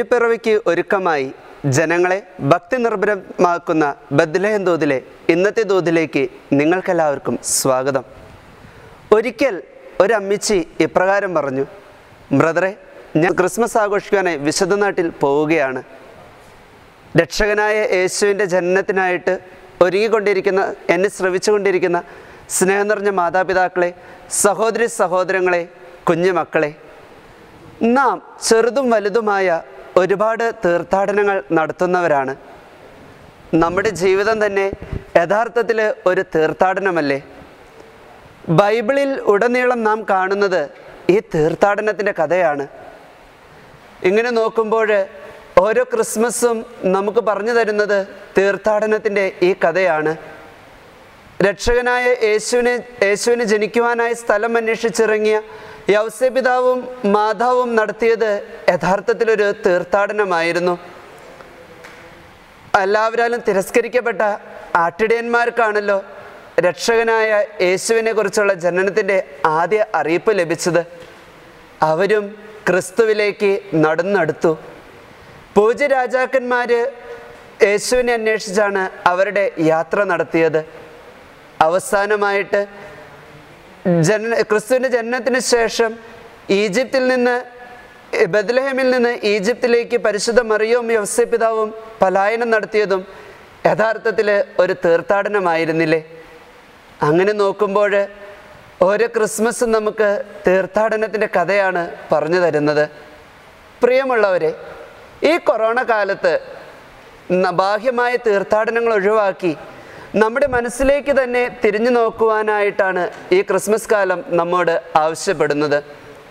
ഉണ്ണിപ്പിറവിക്ക് ഒരുക്കമായി ജനങ്ങളെ ഭക്തി നിർഭരമാക്കുന്ന ബദ്ലഹം ദൂതിലെ ഇന്നത്തെ ദൂതിലേക്ക് നിങ്ങൾക്കെല്ലാവർക്കും സ്വാഗതം ഒരിക്കൽ ഒരു അമ്മിച്ചി ഇപ്രകാരം പറഞ്ഞു ബ്രദറെ ഞാൻ ക്രിസ്മസ് ആഘോഷിക്കാനായി വിശുദ്ധ നാട്ടിൽ പോവുകയാണ് രക്ഷകനായ യേശുവിൻ്റെ ജനനത്തിനായിട്ട് ഒരുങ്ങിക്കൊണ്ടിരിക്കുന്ന എന്നെ ശ്രവിച്ചുകൊണ്ടിരിക്കുന്ന സ്നേഹം നിറഞ്ഞ മാതാപിതാക്കളെ സഹോദരി സഹോദരങ്ങളെ കുഞ്ഞുമക്കളെ നാം ചെറുതും വലുതുമായ ഒരുപാട് തീർത്ഥാടനങ്ങൾ നടത്തുന്നവരാണ് നമ്മുടെ ജീവിതം തന്നെ യഥാർത്ഥത്തിൽ ഒരു തീർത്ഥാടനമല്ലേ ബൈബിളിൽ ഉടനീളം നാം കാണുന്നത് ഈ തീർത്ഥാടനത്തിൻ്റെ കഥയാണ് ഇങ്ങനെ നോക്കുമ്പോൾ ഓരോ ക്രിസ്മസും നമുക്ക് പറഞ്ഞു തരുന്നത് തീർത്ഥാടനത്തിൻ്റെ ഈ കഥയാണ് രക്ഷകനായ യേശുവിനെ യേശുവിന് ജനിക്കുവാനായി സ്ഥലം അന്വേഷിച്ചിറങ്ങിയ യൗസപിതാവും മാതാവും നടത്തിയത് യഥാർത്ഥത്തിലൊരു തീർത്ഥാടനമായിരുന്നു എല്ലാവരാലും തിരസ്കരിക്കപ്പെട്ട ആട്ടിടയന്മാർക്കാണല്ലോ രക്ഷകനായ യേശുവിനെ കുറിച്ചുള്ള ജനനത്തിൻ്റെ ആദ്യ അറിയിപ്പ് ലഭിച്ചത് അവരും ക്രിസ്തുവിലേക്ക് നടന്നെടുത്തു പൂജ്യ രാജാക്കന്മാർ യേശുവിനെ അന്വേഷിച്ചാണ് അവരുടെ യാത്ര നടത്തിയത് അവസാനമായിട്ട് ജന ക്രിസ്തുവിൻ്റെ ജനനത്തിന് ശേഷം ഈജിപ്തിൽ നിന്ന് ബദ്ലഹേമിൽ നിന്ന് ഈജിപ്തിലേക്ക് പരിശുദ്ധ മറിയവും യവസ്യപിതാവും പലായനം നടത്തിയതും യഥാർത്ഥത്തിൽ ഒരു തീർത്ഥാടനമായിരുന്നില്ലേ അങ്ങനെ നോക്കുമ്പോൾ ഓരോ ക്രിസ്മസും നമുക്ക് തീർത്ഥാടനത്തിൻ്റെ കഥയാണ് പറഞ്ഞു തരുന്നത് പ്രിയമുള്ളവരെ ഈ കൊറോണ കാലത്ത് ന- ബാഹ്യമായ തീർത്ഥാടനങ്ങൾ ഒഴിവാക്കി നമ്മുടെ മനസ്സിലേക്ക് തന്നെ തിരിഞ്ഞു നോക്കുവാനായിട്ടാണ് ഈ ക്രിസ്മസ് കാലം നമ്മോട് ആവശ്യപ്പെടുന്നത്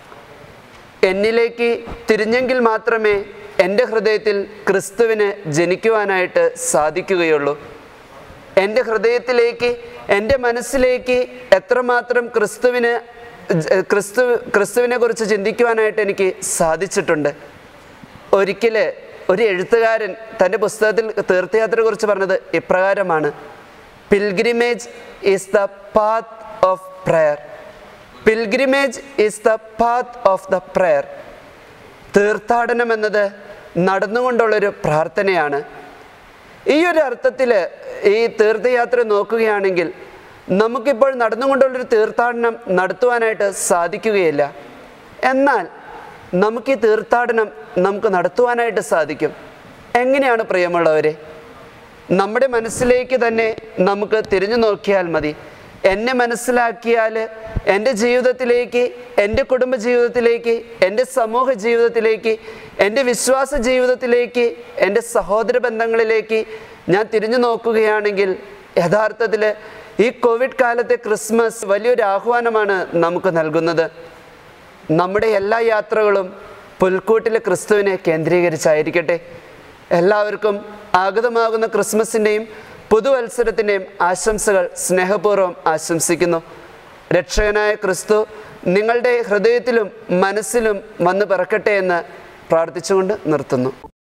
എന്നിലേക്ക് തിരിഞ്ഞെങ്കിൽ മാത്രമേ എൻ്റെ ഹൃദയത്തിൽ ക്രിസ്തുവിന് ജനിക്കുവാനായിട്ട് സാധിക്കുകയുള്ളൂ എൻ്റെ ഹൃദയത്തിലേക്ക് എൻ്റെ മനസ്സിലേക്ക് എത്രമാത്രം ക്രിസ്തുവിന് ജ- ക്രിസ്തു ക്രിസ്തുവിനെ കുറിച്ച് ചിന്തിക്കുവാനായിട്ട് എനിക്ക് സാധിച്ചിട്ടുണ്ട് ഒരിക്കൽ ഒരു എഴുത്തുകാരൻ തൻ്റെ പുസ്തകത്തിൽ തീർത്ഥയാത്രയെ കുറിച്ച് പറഞ്ഞത് ഇപ്രകാരമാണ് pilgrimage is the path of prayer pilgrimage is the path of the prayer തീർത്ഥാടനം എന്നത് നടന്നുകൊണ്ടുള്ളൊരു പ്രാർത്ഥനയാണ് ഈ ഒരു അർത്ഥത്തിൽ ഈ തീർത്ഥയാത്ര നോക്കുകയാണെങ്കിൽ നമുക്കിപ്പോൾ നടന്നുകൊണ്ടുള്ളൊരു തീർത്ഥാടനം നടത്തുവാനായിട്ട് സാധിക്കുകയില്ല എന്നാൽ നമുക്ക് ഈ തീർത്ഥാടനം നമുക്ക് നടത്തുവാനായിട്ട് സാധിക്കും എങ്ങനെയാണ് പ്രിയമുള്ളവരെ നമ്മുടെ മനസ്സിലേക്ക് തന്നെ നമുക്ക് തിരിഞ്ഞു നോക്കിയാൽ മതി എന്നെ മനസ്സിലാക്കിയാൽ എൻ്റെ ജീവിതത്തിലേക്ക് എൻ്റെ കുടുംബ ജീവിതത്തിലേക്ക് എൻ്റെ സമൂഹ ജീവിതത്തിലേക്ക് എൻ്റെ വിശ്വാസ ജീവിതത്തിലേക്ക് എൻ്റെ സഹോദര ബന്ധങ്ങളിലേക്ക് ഞാൻ തിരിഞ്ഞു നോക്കുകയാണെങ്കിൽ യഥാർത്ഥത്തിൽ ഈ കോവിഡ് കാലത്തെ ക്രിസ്മസ് വലിയൊരു ആഹ്വാനമാണ് നമുക്ക് നൽകുന്നത് നമ്മുടെ എല്ലാ യാത്രകളും പുൽക്കൂട്ടിലെ ക്രിസ്തുവിനെ കേന്ദ്രീകരിച്ചായിരിക്കട്ടെ എല്ലാവർക്കും ആഗതമാകുന്ന ക്രിസ്മസിൻ്റെയും പുതുവത്സരത്തിൻ്റെയും ആശംസകൾ സ്നേഹപൂർവ്വം ആശംസിക്കുന്നു രക്ഷകനായ ക്രിസ്തു നിങ്ങളുടെ ഹൃദയത്തിലും മനസ്സിലും വന്ന് പിറക്കട്ടെ എന്ന് പ്രാർത്ഥിച്ചുകൊണ്ട് നിർത്തുന്നു